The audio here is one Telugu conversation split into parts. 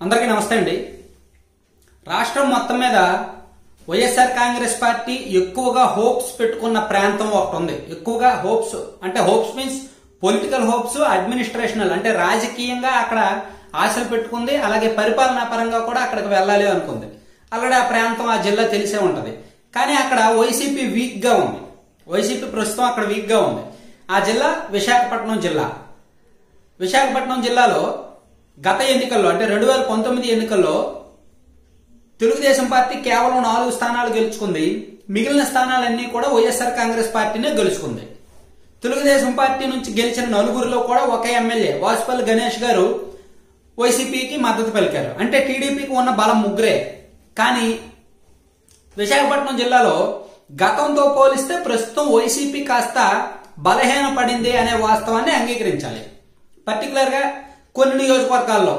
అందరికీ నమస్తే అండి రాష్ట్రం మొత్తం మీద వైఎస్ఆర్ కాంగ్రెస్ పార్టీ ఎక్కువగా హోప్స్ పెట్టుకున్న ప్రాంతం ఒకటి ఉంది ఎక్కువగా హోప్స్ అంటే hopes means political hopes administrational అంటే రాజకీయంగా అక్కడ ఆశలు పెట్టుకుంది అలాగే పరిపాలనా పరంగా కూడా అక్కడికి వెళ్ళాలి అనుకుంది అలాగే ఆ ప్రాంతం ఆ జిల్లా తెలిసే ఉంటది కానీ అక్కడ వైసీపీ వీక్ గా ఉంది వైసీపీ ప్రస్తుతం అక్కడ వీక్ గా ఉంది ఆ జిల్లా విశాఖపట్నం జిల్లా విశాఖపట్నం జిల్లాలో గత ఎన్నికల్లో అంటే రెండు వేల పంతొమ్మిది ఎన్నికల్లో తెలుగుదేశం పార్టీ కేవలం నాలుగు స్థానాలు గెలుచుకుంది మిగిలిన స్థానాలన్నీ కూడా వైఎస్ఆర్ కాంగ్రెస్ పార్టీనే గెలుచుకుంది తెలుగుదేశం పార్టీ నుంచి గెలిచిన నలుగురిలో కూడా ఒక ఎమ్మెల్యే వాసుపల్లి గణేష్ గారు వైసీపీకి మద్దతు పలికారు అంటే టీడీపీకి ఉన్న బలం ముగ్గురే కానీ విశాఖపట్నం జిల్లాలో గతంతో పోలిస్తే ప్రస్తుతం వైసీపీ కాస్త బలహీన పడింది అనే వాస్తవాన్ని అంగీకరించాలి పర్టికులర్ గా కొన్ని నియోజకవర్గాల్లో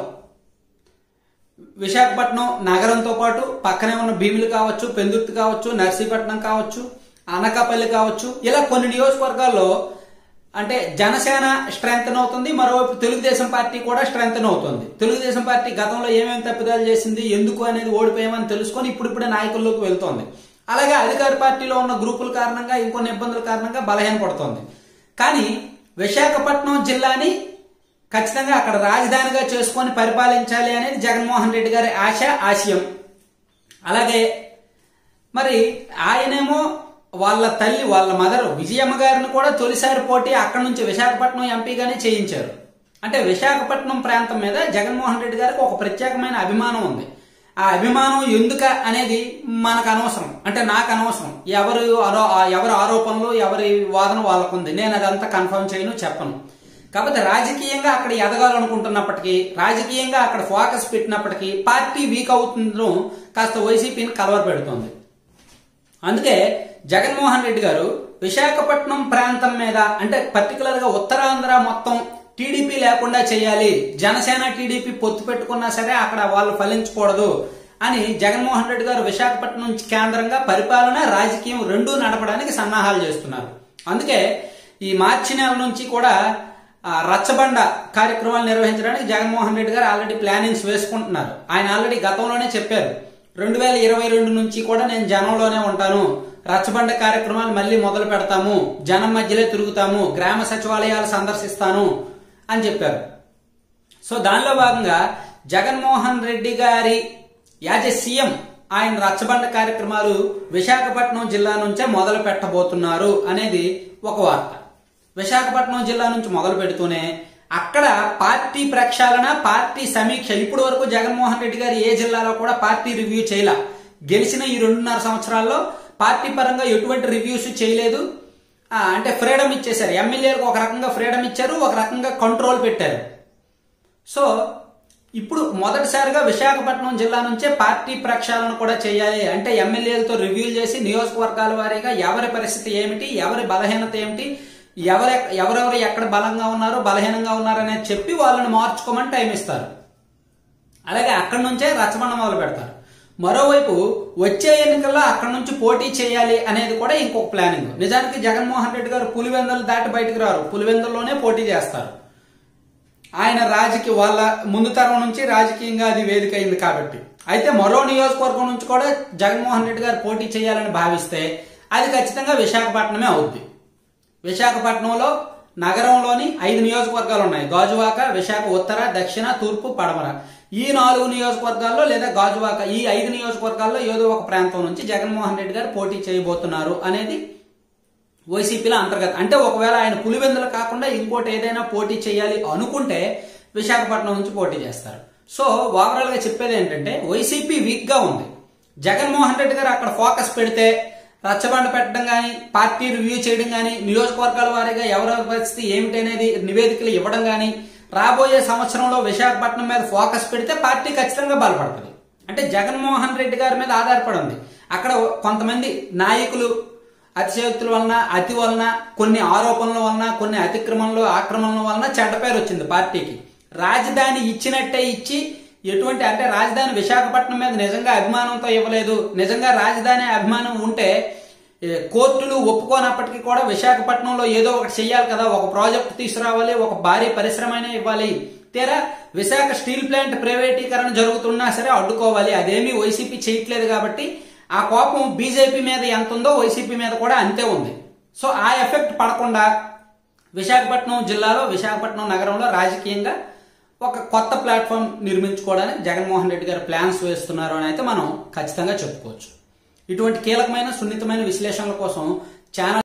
విశాఖపట్నం నగరంతో పాటు పక్కనే ఉన్న భీమిలి కావచ్చు పెందుర్తి కావచ్చు నర్సీపట్నం కావచ్చు అనకాపల్లి కావచ్చు ఇలా కొన్ని నియోజకవర్గాల్లో అంటే జనసేన స్ట్రెంగ్ అవుతుంది మరోవైపు తెలుగుదేశం పార్టీ కూడా స్ట్రెంగ్ అవుతుంది తెలుగుదేశం పార్టీ గతంలో ఏమేమి తప్పిదాలు చేసింది ఎందుకు అనేది ఓడిపోయామని తెలుసుకొని ఇప్పుడిప్పుడే నాయకుల్లోకి వెళ్తోంది అలాగే అధికార పార్టీలో ఉన్న గ్రూపుల కారణంగా ఇంకొన్ని ఇబ్బందుల కారణంగా బలహీన పడుతోంది కానీ విశాఖపట్నం జిల్లాని ఖచ్చితంగా అక్కడ రాజధానిగా చేసుకొని పరిపాలించాలి అనేది జగన్మోహన్ రెడ్డి గారి ఆశ ఆశయం అలాగే మరి ఆయనేమో వాళ్ళ తల్లి వాళ్ళ మదర్ విజయమ్మ గారిని కూడా తొలిసారి పోటీ అక్కడి నుంచి విశాఖపట్నం ఎంపీగానే చేయించారు అంటే విశాఖపట్నం ప్రాంతం మీద జగన్మోహన్ రెడ్డి గారికి ఒక ప్రత్యేకమైన అభిమానం ఉంది ఆ అభిమానం ఎందుక అనేది మనకు అనవసరం అంటే నాకు అనవసరం ఎవరు ఆరో ఎవరి ఆరోపణలు ఎవరి వాదన వాళ్ళకుంది నేను అదంతా కన్ఫర్మ్ చేయను చెప్పను కాకపోతే రాజకీయంగా అక్కడ ఎదగాలనుకుంటున్నప్పటికీ రాజకీయంగా అక్కడ ఫోకస్ పెట్టినప్పటికీ పార్టీ వీక్ అవుతుందో కాస్త వైసీపీని కలవర పెడుతోంది అందుకే జగన్మోహన్ రెడ్డి గారు విశాఖపట్నం ప్రాంతం మీద అంటే పర్టికులర్ గా ఉత్తరాంధ్ర మొత్తం టీడీపీ లేకుండా చేయాలి జనసేన టీడీపీ పొత్తు పెట్టుకున్నా సరే అక్కడ వాళ్ళు ఫలించకూడదు అని జగన్మోహన్ రెడ్డి గారు విశాఖపట్నం నుంచి కేంద్రంగా పరిపాలన రాజకీయం రెండూ నడపడానికి సన్నాహాలు చేస్తున్నారు అందుకే ఈ మార్చి నెల నుంచి కూడా ఆ, రచ్చబండ కార్యక్రమాలు నిర్వహించడానికి జగన్మోహన్ రెడ్డి గారు ఆల్రెడీ ప్లానింగ్స్ వేసుకుంటున్నారు ఆయన ఆల్రెడీ గతంలోనే చెప్పారు రెండు వేల ఇరవై రెండు నుంచి కూడా నేను జనంలోనే ఉంటాను రచ్చబండ కార్యక్రమాలు మళ్ళీ మొదలు పెడతాము జనం మధ్యలో తిరుగుతాము గ్రామ సచివాలయాలు సందర్శిస్తాను అని చెప్పారు సో దానిలో భాగంగా జగన్మోహన్ రెడ్డి గారి యాజ్ ఎ సీఎం ఆయన రచ్చబండ కార్యక్రమాలు విశాఖపట్నం జిల్లా నుంచే మొదలు పెట్టబోతున్నారు అనేది ఒక వార్త విశాఖపట్నం జిల్లా నుంచి మొదలు పెడుతూనే అక్కడ పార్టీ ప్రక్షాళన పార్టీ సమీక్ష ఇప్పటి వరకు జగన్మోహన్ రెడ్డి గారు ఏ జిల్లాలో కూడా పార్టీ రివ్యూ చేయల గెలిచిన ఈ రెండున్నర సంవత్సరాల్లో పార్టీ పరంగా ఎటువంటి రివ్యూస్ చేయలేదు ఆ, అంటే ఫ్రీడమ్ ఇచ్చేశారు ఎమ్మెల్యేలకు ఒక రకంగా ఫ్రీడమ్ ఇచ్చారు ఒక రకంగా కంట్రోల్ పెట్టారు సో ఇప్పుడు మొదటిసారిగా విశాఖపట్నం జిల్లా నుంచే పార్టీ ప్రక్షాళన కూడా చేయాలి అంటే ఎమ్మెల్యేలతో రివ్యూ చేసి నియోజకవర్గాల వారీగా ఎవరి పరిస్థితి ఏమిటి ఎవరి బలహీనత ఏమిటి ఎవరె ఎవరెవరు ఎక్కడ బలంగా ఉన్నారు బలహీనంగా ఉన్నారు అనేది చెప్పి వాళ్ళని మార్చుకోమని టైం ఇస్తారు అలాగే అక్కడి నుంచే రచ్చబండ మొదలు పెడతారు మరోవైపు వచ్చే ఎన్నికల్లో అక్కడి నుంచి పోటీ చేయాలి అనేది కూడా ఇంకొక ప్లానింగ్ నిజానికి జగన్మోహన్ రెడ్డి గారు పులివెందులు దాటి బయటకు రారు పులివెందుల్లోనే పోటీ చేస్తారు ఆయన రాజకీయ వాళ్ళ ముందు తరం నుంచి రాజకీయంగా అది వేదిక అయింది కాబట్టి అయితే మరో నియోజకవర్గం నుంచి కూడా జగన్మోహన్ రెడ్డి గారు పోటీ చేయాలని భావిస్తే అది ఖచ్చితంగా విశాఖపట్నమే అవుద్ది విశాఖపట్నంలో నగరంలోని ఐదు నియోజకవర్గాలు ఉన్నాయి గాజువాక విశాఖ ఉత్తర దక్షిణ తూర్పు పడమర ఈ నాలుగు నియోజకవర్గాల్లో లేదా గాజువాక ఈ ఐదు నియోజకవర్గాల్లో ఏదో ఒక ప్రాంతం నుంచి జగన్మోహన్ రెడ్డి గారు పోటీ చేయబోతున్నారు అనేది వైసీపీలో అంతర్గత అంటే ఒకవేళ ఆయన పులివెందులు కాకుండా ఇంకోటి ఏదైనా పోటీ చేయాలి అనుకుంటే విశాఖపట్నం నుంచి పోటీ చేస్తారు సో ఓవరాల్ గా చెప్పేది ఏంటంటే వైసీపీ వీక్ గా ఉంది జగన్మోహన్ రెడ్డి గారు అక్కడ ఫోకస్ పెడితే రచ్చబండ పెట్టడం కానీ పార్టీ రివ్యూ చేయడం కానీ నియోజకవర్గాల వారీగా ఎవరెవరి పరిస్థితి ఏమిటి అనేది నివేదికలు ఇవ్వడం కానీ రాబోయే సంవత్సరంలో విశాఖపట్నం మీద ఫోకస్ పెడితే పార్టీ ఖచ్చితంగా బలపడుతుంది అంటే జగన్మోహన్ రెడ్డి గారి మీద ఆధారపడి ఉంది అక్కడ కొంతమంది నాయకులు అతిశయోక్తుల వలన అతి వలన కొన్ని ఆరోపణల వలన కొన్ని అతిక్రమణలు ఆక్రమణల వలన చెడ్డ పేరు వచ్చింది పార్టీకి రాజధాని ఇచ్చినట్టే ఇచ్చి ఎటువంటి అంటే రాజధాని విశాఖపట్నం మీద నిజంగా అభిమానంతో ఇవ్వలేదు నిజంగా రాజధాని అభిమానం ఉంటే ఏ, కోర్టులు ఒప్పుకోనప్పటికీ కూడా విశాఖపట్నంలో ఏదో ఒకటి చెయ్యాలి కదా ఒక ప్రాజెక్ట్ తీసుకురావాలి ఒక భారీ పరిశ్రమ అయినా ఇవ్వాలి తీరా విశాఖ స్టీల్ ప్లాంట్ ప్రైవేటీకరణ జరుగుతున్నా సరే అడ్డుకోవాలి అదేమీ వైసీపీ చేయట్లేదు కాబట్టి ఆ కోపం బీజేపీ మీద ఎంత ఉందో వైసీపీ మీద కూడా అంతే ఉంది సో ఆ ఎఫెక్ట్ పడకుండా విశాఖపట్నం జిల్లాలో విశాఖపట్నం నగరంలో రాజకీయంగా ఒక కొత్త ప్లాట్ఫామ్ నిర్మించుకోవడానికి జగన్మోహన్ రెడ్డి గారు ప్లాన్స్ వేస్తున్నారు అని అయితే మనం ఖచ్చితంగా చెప్పుకోవచ్చు ఇటువంటి కీలకమైన సున్నితమైన విశ్లేషణల కోసం ఛానల్